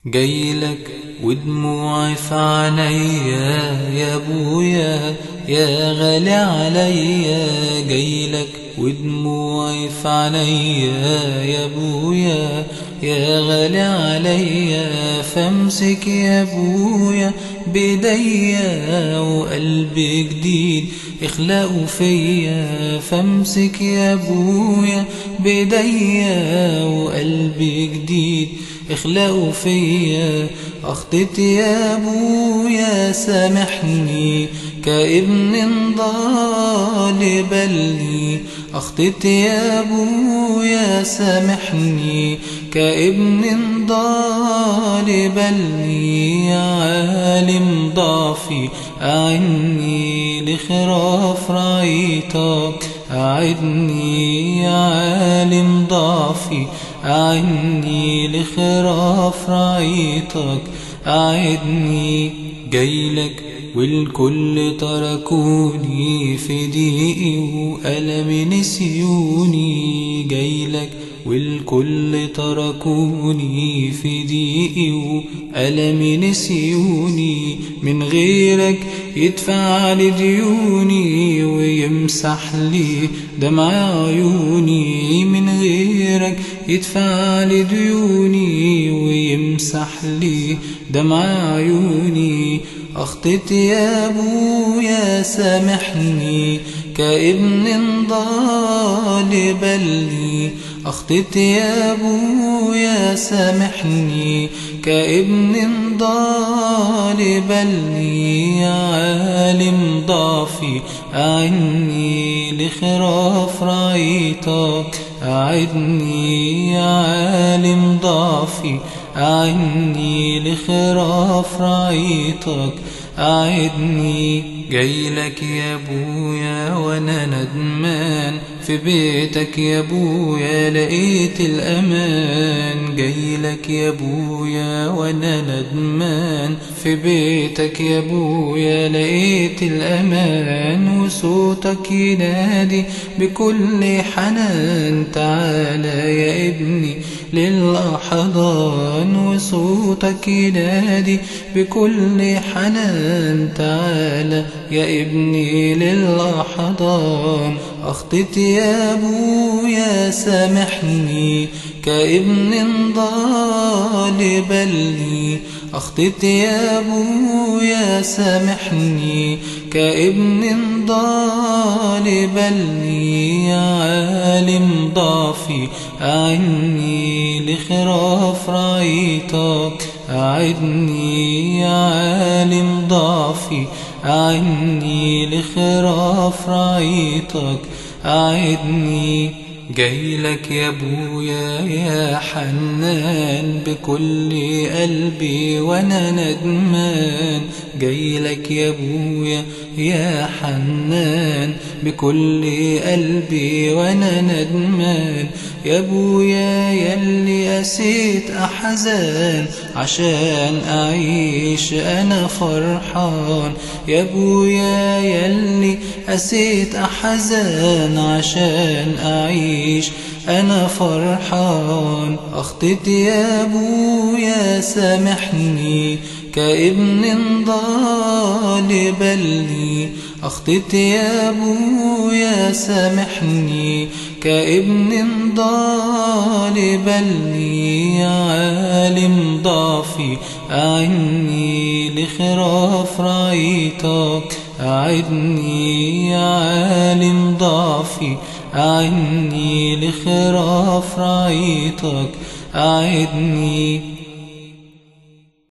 جايلك ودموعي في عينيا يا ابويا يا غالي عليا جايلك ودموعي في عينيا يا ابويا يا غالي عليا فامسك يا ابويا بايديا وقلب جديد اخلقوا فيا فامسك يا ابويا بايديا وقلب جديد اخلقوا فيا اخطيت يا ابويا سامحني كابن ضال بلي اخطيت يا ابويا سامحني كابن ضال بلي عالم ضعفي اعني لخراف رعيتك أعدني يا عالم ضعفي أعني لخراف رعيتك أعدني جايلك والكل تركوني في ضيقي وألم نسيوني جايلك والكل تركوني في ضيقي وألم نسيوني من غيرك يدفع لي ديوني ويمسح لي دمع عيوني من غيرك يدفع لي ديوني ويمسح لي دمع عيوني أخطيت يا أبويا سامحني كابن ضال بلي أخطيت يا أبويا سامحني كابن ضال بلي عالم ضعفي أعني لخراف رعيتك أعدني يا عالم ضعفي أعني لخراف رعيتك أعدني جايلك يا ابويا وانا ندمان في بيتك يا ابويا لقيت الامان جايلك يا ابويا وانا ندمان في بيتك يا ابويا لقيت الامان وصوتك ينادي بكل حنان تعالى يا ابني للأحضان وصوتك ينادي بكل حنان تعالى يا ابني للأحضان أخطيت يا أبويا سامحني كابن ضال بلي أخطيت يا أبويا سامحني كابن ضال بلي عالم ضعفي أعني لخراف رعيتك أعدني يا عالم ضعفي أعني لخراف رعيتك أعدني جايلك يا ابويا يا حنان بكل قلبي وانا ندمان جايلك يا ابويا يا حنان بكل قلبي وانا ندمان يا ابويا يلي قسيت احزان عشان اعيش انا فرحان يا ابويا يلي قسيت احزان عشان اعيش انا فرحان اخطيت يا ابويا سامحني كابن ضال بلي أخطيت يا أبويا سامحني كابن ضال بلي عالم ضعفي أعني لخراف رعيتك أعدني يا عالم ضعفي أعني لخراف رعيتك أعدني